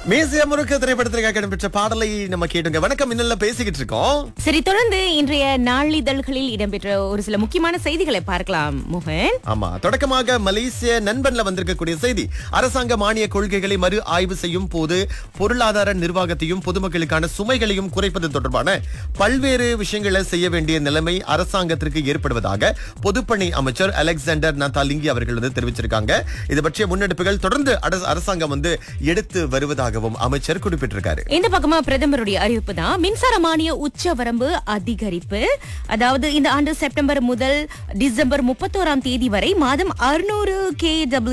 மேசியா முருக்க திரைப்படத்திற்காக இடம்பெற்ற பாடலை நம்ம கேட்டுங்க வணக்கம் இன்னும் பேசிக்கிட்டு இருக்கோம் சரி தொடர்ந்து இன்றைய நாளிதழ்களில் இடம்பெற்ற ஒரு சில முக்கியமான செய்திகளை பார்க்கலாம் மோகன் ஆமா தொடக்கமாக மலேசிய நண்பன்ல வந்திருக்கக்கூடிய செய்தி அரசாங்க மானிய கொள்கைகளை மறு ஆய்வு செய்யும் போது பொருளாதார நிர்வாகத்தையும் பொதுமக்களுக்கான சுமைகளையும் குறைப்பது தொடர்பான பல்வேறு விஷயங்களை செய்ய வேண்டிய நிலைமை அரசாங்கத்திற்கு ஏற்படுவதாக பொதுப்பணி அமைச்சர் அலெக்சாண்டர் நத்தாலிங்கி அவர்கள் வந்து தெரிவிச்சிருக்காங்க இது பற்றிய முன்னெடுப்புகள் தொடர்ந்து அரச- அரசாங்கம் வந்து எடுத்து வருவதாகவும் அமைச்சர் குறிப்பிட்டிருக்காரு இந்த பக்கமா பிரதமருடைய அறிவிப்பு தான் மின்சார மானிய உச்ச வரம்பு அதிகரிப்பு அதாவது இந்த ஆண்டு செப்டம்பர் முதல் டிசம்பர் முப்பத்தோராம் தேதி வரை மாதம் அறுநூறு கே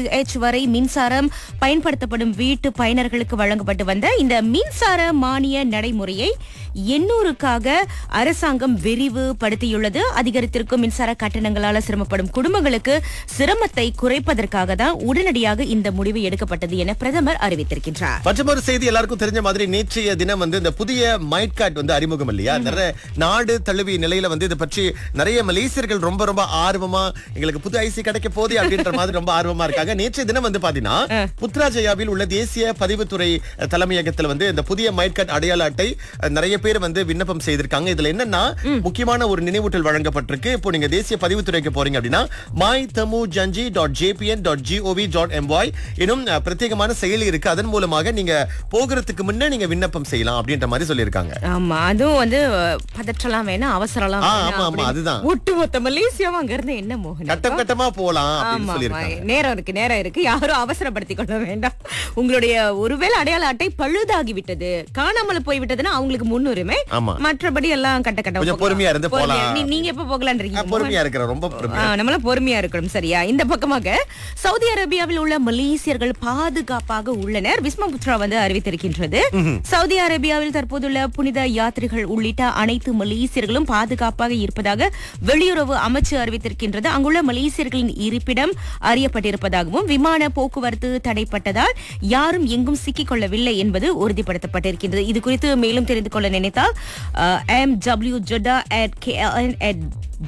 வரை மின்சாரம் பயன்படுத்தப்படும் வீட்டு பயனர்களுக்கு வழங்கப்பட்டு வந்த இந்த மின்சார மானிய நடைமுறையை எண்ணூறுக்காக அரசாங்கம் விரிவுபடுத்தியுள்ளது அதிகரித்திருக்கும் மின்சார கட்டணங்களால சிரமப்படும் குடும்பங்களுக்கு சிரமத்தை குறைப்பதற்காக தான் உடனடியாக இந்த முடிவு எடுக்கப்பட்டது என பிரதமர் அறிவித்திருக்கின்றார் மற்றும் ஒரு செய்தி எல்லாருக்கும் தெரிஞ்ச மாதிரி நேற்றைய தினம் வந்து இந்த புதிய மைட் கார்டு வந்து அறிமுகம் இல்லையா நிறைய நாடு தழுவிய நிலையில வந்து இதை பற்றி நிறைய மலேசியர்கள் ரொம்ப ரொம்ப ஆர்வமா எங்களுக்கு புது ஐசி கிடைக்க போதே அப்படின்ற மாதிரி ரொம்ப ஆர்வமா இருக்காங்க நேற்றைய தினம் வந்து பாத்தீங்கன்னா புத்ராஜயாவில் உள்ள தேசிய பதிவுத்துறை அஹ், தலைமையகத்துல வந்து இந்த புதிய மைட் கார்டு அடையாள அட்டை அஹ், நிறைய பேர் வந்து விண்ணப்பம் செய்திருக்காங்க இதுல என்னன்னா முக்கியமான ஒரு நினைவூட்டல் வழங்கப்பட்டிருக்கு இப்போ நீங்க தேசிய பதிவுத்துறைக்கு போறீங்க அப்படின்னா மை தமு ஜஞ்சி டாட் ஜேபிஎன் டாட் ஜிஓவி டாட் எம்வாய் எனும் அஹ், பிரத்யேகமான செயலி இருக்கு அதன் மூலமாக நீங்க போகிறதுக்கு முன்னே நீங்க விண்ணப்பம் செய்யலாம் அப்படின்ற மாதிரி சொல்லியிருக்காங்க ஆமா அதுவும் வந்து அஹ், பதற்றலாம் வேணாம் அவசரலாம் ஆ, வேணாம் ஆமா, ஆமா, அப்படின்னு. அதுதான். ஒட்டுமொத்த மலேசியாவும் அங்க இருந்து என்ன மோகன் கட்டம் கட்டமா போலாம் அப்படின்னு ஆமா, சொல்லியிருக்காங்க ஆமா. நேரம் இருக்கு நேரம் இருக்கு யாரும் அவசரப்படுத்திக் கொள்ள வேண்டாம் உங்களுடைய ஒருவேளை அடையாள அட்டை பழுதாகி விட்டது காணாமல் போய் விட்டதுன்னா அவங்களுக்கு முன்னுரிமை ஆமா. மற்றபடி எல்லாம் கட்ட கட்ட கொஞ்சம் போகலாம். பொறுமையா இருந்து பொறுமையா. போலாம். நீ- நீங்க எப்ப போகலான் ஆ, இருக்கீங்க பொறுமையா இருக்கிற ரொம்ப பொறுமையா ஆ, நம்மளாம் பொறுமையா இருக்கணும் சரியா இந்த பக்கமாக சவுதி அரேபியாவில் உள்ள மலேசியர்கள் பாதுகாப்பாக உள்ளனர் விஸ்மபுத்ரா வந்து அறிவித்திருக்கின்றது சவுதி அரேபியாவில் தற்போதுள்ள புனித யாத்திரைகள் உள்ளிட்ட அனைத்து மலேசியர்களும் பாதுகாப்பாக இருப்பதாக வெளியுறவு அமைச்சு அறிவித்திருக்கின்றது அங்குள்ள மலேசியர்களின் இருப்பிடம் அறியப்பட்டிருப்பதாகவும் விமான போக்குவரத்து தடைப்பட்டதால் யாரும் எங்கும் சிக்கிக் கொள்ளவில்லை என்பது உறுதிப்படுத்தப்பட்டிருக்கின்றது இது குறித்து மேலும் தெரிந்து கொள்ள நினைத்தால் எம் டபிள்யூ ஜொடா அட் கேஎன் அட்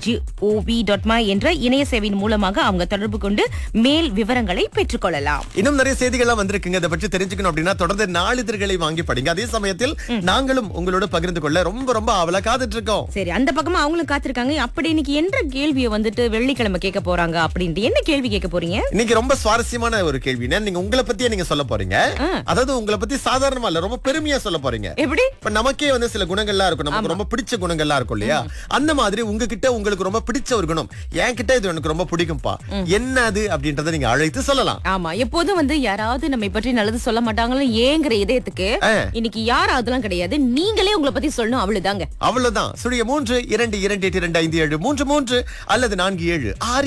மை என்ற இணைய சேவையின் மூலமாக அவங்க தொடர்பு கொண்டு மேல் விவரங்களை பெற்றுக்கொள்ளலாம் இன்னும் நிறைய செய்திகள்லாம் வந்திருக்குங்க இதை பற்றி தெரிஞ்சுக்கணும் அப்படின்னா தொடர்ந்து நாளிதழ்களை வாங்கி படிங்க அதே சமயத்தில் நாங்களும் உங்களோட பகிர்ந்து கொள்ள ரொம்ப ரொம்ப அவளை காத்துட்டு இருக்கோம் சரி அந்த பக்கமா அவங்களும் காத்திருக்காங்க அப்படி இன்னைக்கு என்ற கேள்வியை வந்துட்டு வெள்ளிக்கிழமை கேட்க போறாங்க அப்படின்ட்டு என்ன கேள்வி கேட்க போறீங்க இன்னைக்கு ரொம்ப சுவாரஸ்யமான ஒரு கேள்வி நீங்க உங்களை பத்தியே நீங்க சொல்ல போறீங்க அதாவது உங்களை பத்தி சாதாரணமா இல்ல ரொம்ப பெருமையா சொல்ல போறீங்க எப்படி இப்ப நமக்கே வந்து சில குணங்கள்லாம் இருக்கும் நமக்கு ரொம்ப பிடிச்ச குணங்கள்லாம் இருக்கும் இல்லையா அந்த மாதிரி உங்ககிட்ட உங்களுக்கு ரொம்ப பிடிச்ச ஒரு குணம் என்கிட்ட இது எனக்கு ரொம்ப பிடிக்கும்பா என்ன அது அப்படின்றத நீங்க அழைத்து சொல்லலாம் ஆமா எப்போதும் வந்து யாராவது நம்மை பற்றி நல்லது சொல்ல மாட்டாங்களோ ஏங்குற இதயத்துக்கு ஆ. இன்னைக்கு யாரும் அதெல்லாம் கிடையாது நீங்களே உங்களை பத்தி சொல்லணும் அவ்வளவுதாங்க அவ்வளவுதான் சுழிய மூன்று இரண்டு இரண்டு எட்டு இரண்டு ஐந்து ஏழு மூன்று மூன்று அல்லது நான்கு ஏழு ஆறு